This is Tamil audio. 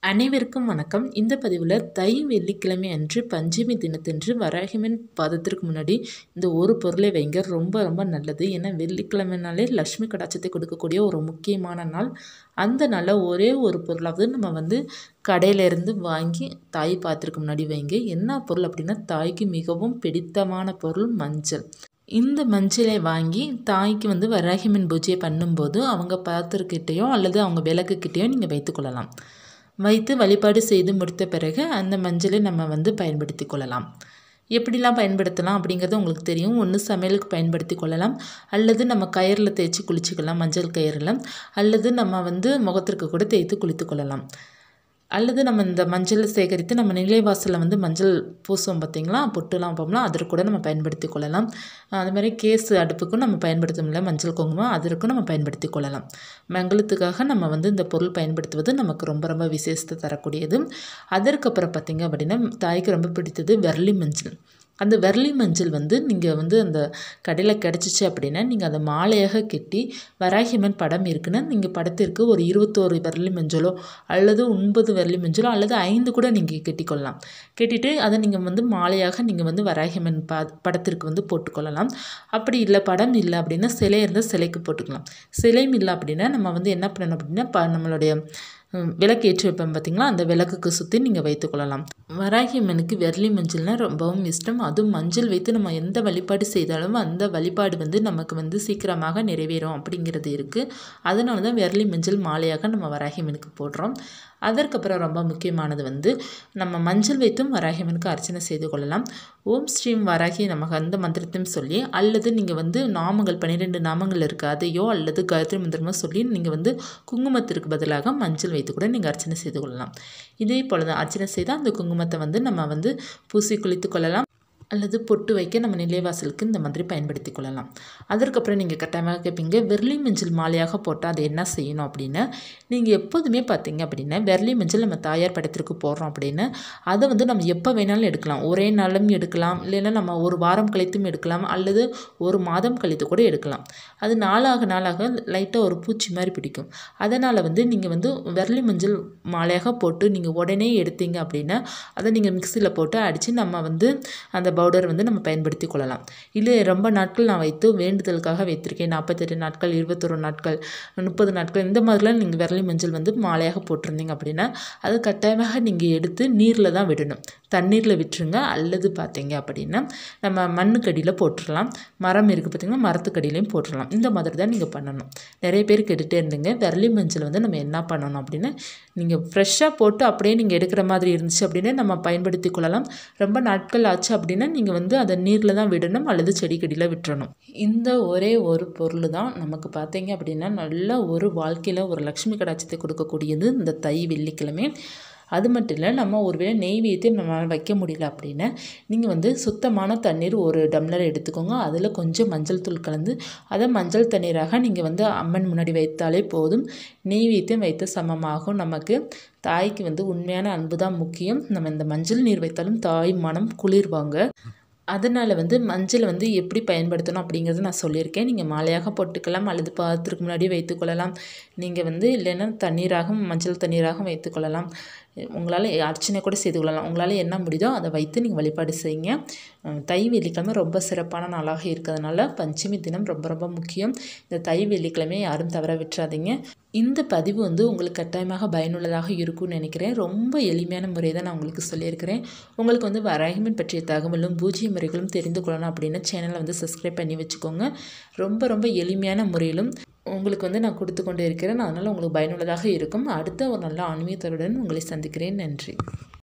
அனைவருக்கும் வணக்கம் இந்த பதிவில் தை வெள்ளிக்கிழமை அன்று பஞ்சமி தினத்தன்று வராகிமன் பாதத்திற்கு முன்னாடி இந்த ஒரு பொருளை வைங்க ரொம்ப ரொம்ப நல்லது ஏன்னா வெள்ளிக்கிழமைனாலே லக்ஷ்மி கடாட்சத்தை கொடுக்கக்கூடிய ஒரு முக்கியமான நாள் அந்த நாளில் ஒரே ஒரு பொருளாவது நம்ம வந்து கடையிலேருந்து வாங்கி தாய் பாத்திரத்துக்கு முன்னாடி வைங்க என்ன பொருள் அப்படின்னா தாய்க்கு மிகவும் பிடித்தமான பொருள் மஞ்சள் இந்த மஞ்சளை வாங்கி தாய்க்கு வந்து வராகிமன் பூஜையை பண்ணும்போது அவங்க பாத்திரக்கிட்டேயோ அல்லது அவங்க விளக்குக்கிட்டேயோ நீங்கள் வைத்துக்கொள்ளலாம் வைத்து வழிபாடு செய்து முடித்த பிறகு அந்த மஞ்சளை நம்ம வந்து பயன்படுத்தி கொள்ளலாம் எப்படிலாம் பயன்படுத்தலாம் அப்படிங்கிறது உங்களுக்கு தெரியும் ஒன்று சமையலுக்கு பயன்படுத்தி கொள்ளலாம் அல்லது நம்ம கயிறில் தேய்ச்சி குளிச்சுக்கலாம் மஞ்சள் கயிறில் அல்லது நம்ம வந்து முகத்திற்கு கூட தேய்த்து குளித்து கொள்ளலாம் அல்லது நம்ம இந்த மஞ்சளை சேகரித்து நம்ம நிலைவாசலில் வந்து மஞ்சள் பூசுவோம் பார்த்திங்களா பொட்டுலாம் வைப்போம்லாம் அதற்கு கூட நம்ம பயன்படுத்தி கொள்ளலாம் அது மாதிரி கேஸ் அடுப்புக்கும் நம்ம பயன்படுத்த முடியல மஞ்சள் குங்குமம் அதற்கும் நம்ம பயன்படுத்தி கொள்ளலாம் மங்களத்துக்காக நம்ம வந்து இந்த பொருள் பயன்படுத்துவது நமக்கு ரொம்ப ரொம்ப விசேஷத்தை தரக்கூடியது அதற்கப்புறம் பார்த்திங்க அப்படின்னா தாய்க்கு ரொம்ப பிடித்தது வெர்லி மஞ்சள் அந்த வெர்லி மஞ்சள் வந்து நீங்கள் வந்து அந்த கடையில் கிடச்சிச்சு அப்படின்னா நீங்கள் அதை மாலையாக கெட்டி வராகிமன் படம் இருக்குன்னா நீங்கள் படத்திற்கு ஒரு இருபத்தோரு வெர்லி மஞ்சளோ அல்லது ஒன்பது வெர்லி மஞ்சளோ அல்லது ஐந்து கூட நீங்கள் கெட்டிக்கொள்ளலாம் கெட்டிட்டு அதை நீங்கள் வந்து மாலையாக நீங்கள் வந்து வராகிமன் ப படத்திற்கு வந்து போட்டுக்கொள்ளலாம் அப்படி இல்லை படம் இல்லை அப்படின்னா சிலை இருந்தால் சிலைக்கு போட்டுக்கலாம் சிலையும் இல்லை அப்படின்னா நம்ம வந்து என்ன பண்ணணும் அப்படின்னா ப நம்மளுடைய விளக்கு ஏற்றி வைப்போம் பார்த்திங்களா அந்த விளக்குக்கு சுற்றி நீங்கள் வைத்துக்கொள்ளலாம் வராகி அம்மனுக்கு வெர்லி மஞ்சள்னால் ரொம்பவும் இஷ்டம் அதுவும் மஞ்சள் வைத்து நம்ம எந்த வழிபாடு செய்தாலும் அந்த வழிபாடு வந்து நமக்கு வந்து சீக்கிரமாக நிறைவேறும் அப்படிங்கிறது இருக்குது அதனால தான் வெர்லி மஞ்சள் மாலையாக நம்ம வராகி அம்மனுக்கு போடுறோம் அதற்கப்புறம் ரொம்ப முக்கியமானது வந்து நம்ம மஞ்சள் வைத்தும் வராகியம்மனுக்கு அர்ச்சனை செய்து கொள்ளலாம் ஓம் ஸ்ரீம் வராகி நமக்கு அந்த மந்திரத்தையும் சொல்லி அல்லது நீங்கள் வந்து நாமங்கள் பன்னிரெண்டு நாமங்கள் இருக்குது அதையோ அல்லது காயத்ரி மந்திரமோ சொல்லி நீங்கள் வந்து குங்குமத்திற்கு பதிலாக மஞ்சள் வைத்து கூட நீங்கள் அர்ச்சனை செய்து கொள்ளலாம் இதே போல் தான் அர்ச்சனை செய்தால் அந்த குங்குமத்தை வந்து நம்ம வந்து பூசி குளித்து கொள்ளலாம் அல்லது பொட்டு வைக்க நம்ம நிலைவாசலுக்கு இந்த மாதிரி பயன்படுத்தி கொள்ளலாம் அதற்கப்புறம் நீங்கள் கட்டாயமாக கேட்பீங்க வெர்லி மஞ்சள் மாலையாக போட்டால் அது என்ன செய்யணும் அப்படின்னு நீங்கள் எப்போதுமே பார்த்தீங்க அப்படின்னா வெர்லி மஞ்சள் நம்ம தாயார் படத்திற்கு போடுறோம் அப்படின்னு அதை வந்து நம்ம எப்போ வேணாலும் எடுக்கலாம் ஒரே நாளும் எடுக்கலாம் இல்லைன்னா நம்ம ஒரு வாரம் கழித்தும் எடுக்கலாம் அல்லது ஒரு மாதம் கழித்து கூட எடுக்கலாம் அது நாளாக நாளாக லைட்டாக ஒரு பூச்சி மாதிரி பிடிக்கும் அதனால் வந்து நீங்கள் வந்து வெர்லி மஞ்சள் மாலையாக போட்டு நீங்கள் உடனே எடுத்தீங்க அப்படின்னா அதை நீங்கள் மிக்சியில் போட்டு அடித்து நம்ம வந்து அந்த பவுடர் வந்து நம்ம பயன்படுத்தி கொள்ளலாம் இல்லை ரொம்ப நாட்கள் நான் வைத்து வேண்டுதலுக்காக வைத்திருக்கேன் நாற்பத்தெட்டு நாட்கள் இருபத்தொரு நாட்கள் முப்பது நாட்கள் இந்த மாதிரிலாம் நீங்கள் விரலி மஞ்சள் வந்து மாலையாக போட்டிருந்தீங்க அப்படின்னா அது கட்டாயமாக நீங்கள் எடுத்து நீரில் தான் விடணும் தண்ணீரில் விட்டுருங்க அல்லது பார்த்தீங்க அப்படின்னா நம்ம மண்ணுக்கடியில் போட்டுடலாம் மரம் இருக்குது பார்த்திங்கன்னா மரத்துக்கடியிலையும் போட்டுடலாம் இந்த மாதிரி தான் நீங்கள் பண்ணணும் நிறைய பேர் கேட்டுகிட்டே இருந்தீங்க விரலி மஞ்சள் வந்து நம்ம என்ன பண்ணணும் அப்படின்னு நீங்கள் ஃப்ரெஷ்ஷாக போட்டு அப்படியே நீங்கள் எடுக்கிற மாதிரி இருந்துச்சு அப்படின்னா நம்ம பயன்படுத்தி கொள்ளலாம் ரொம்ப நாட்கள் ஆச்சு அப்படின்னா நீங்கள் வந்து அதை நீரில் தான் விடணும் அல்லது செடிக்கடியில் விட்டுறணும் இந்த ஒரே ஒரு பொருள் தான் நமக்கு பார்த்தீங்க அப்படின்னா நல்ல ஒரு வாழ்க்கையில் ஒரு லக்ஷ்மி கடாட்சத்தை கொடுக்கக்கூடியது இந்த தை வெள்ளிக்கிழமை அது மட்டும் இல்லை நம்ம ஒருவேளை நெய்வேத்தியம் நம்மளால் வைக்க முடியல அப்படின்னா நீங்கள் வந்து சுத்தமான தண்ணீர் ஒரு டம்ளர் எடுத்துக்கோங்க அதில் கொஞ்சம் மஞ்சள் தூள் கலந்து அதை மஞ்சள் தண்ணீராக நீங்கள் வந்து அம்மன் முன்னாடி வைத்தாலே போதும் நெய்வேத்தியம் வைத்த சமமாகும் நமக்கு தாய்க்கு வந்து உண்மையான அன்பு தான் முக்கியம் நம்ம இந்த மஞ்சள் நீர் வைத்தாலும் தாய் மனம் குளிர்வாங்க அதனால் வந்து மஞ்சள் வந்து எப்படி பயன்படுத்தணும் அப்படிங்கிறத நான் சொல்லியிருக்கேன் நீங்கள் மாலையாக போட்டுக்கலாம் அல்லது பாத்திரத்துக்கு முன்னாடி வைத்துக்கொள்ளலாம் நீங்கள் வந்து இல்லைன்னா தண்ணீராகவும் மஞ்சள் தண்ணீராகவும் வைத்துக்கொள்ளலாம் உங்களால் அர்ச்சனை கூட செய்து கொள்ளலாம் உங்களால் என்ன முடியுதோ அதை வைத்து நீங்கள் வழிபாடு செய்யுங்க தை வெள்ளிக்கிழமை ரொம்ப சிறப்பான நாளாக இருக்கிறதுனால பஞ்சமி தினம் ரொம்ப ரொம்ப முக்கியம் இந்த தை வெள்ளிக்கிழமை யாரும் தவற விட்டுறாதீங்க இந்த பதிவு வந்து உங்களுக்கு கட்டாயமாக பயனுள்ளதாக இருக்கும்னு நினைக்கிறேன் ரொம்ப எளிமையான முறை தான் நான் உங்களுக்கு சொல்லியிருக்கிறேன் உங்களுக்கு வந்து வராகிமன் பற்றிய தகவலும் பூஜ்ய முறைகளும் தெரிந்து கொள்ளணும் அப்படின்னு சேனலை வந்து சப்ஸ்கிரைப் பண்ணி வச்சுக்கோங்க ரொம்ப ரொம்ப எளிமையான முறையிலும் உங்களுக்கு வந்து நான் கொடுத்து கொண்டு இருக்கிறேன் அதனால் உங்களுக்கு பயனுள்ளதாக இருக்கும் அடுத்த ஒரு நல்ல ஆன்மீகத்தருடன் உங்களை சந்திக்கிறேன் நன்றி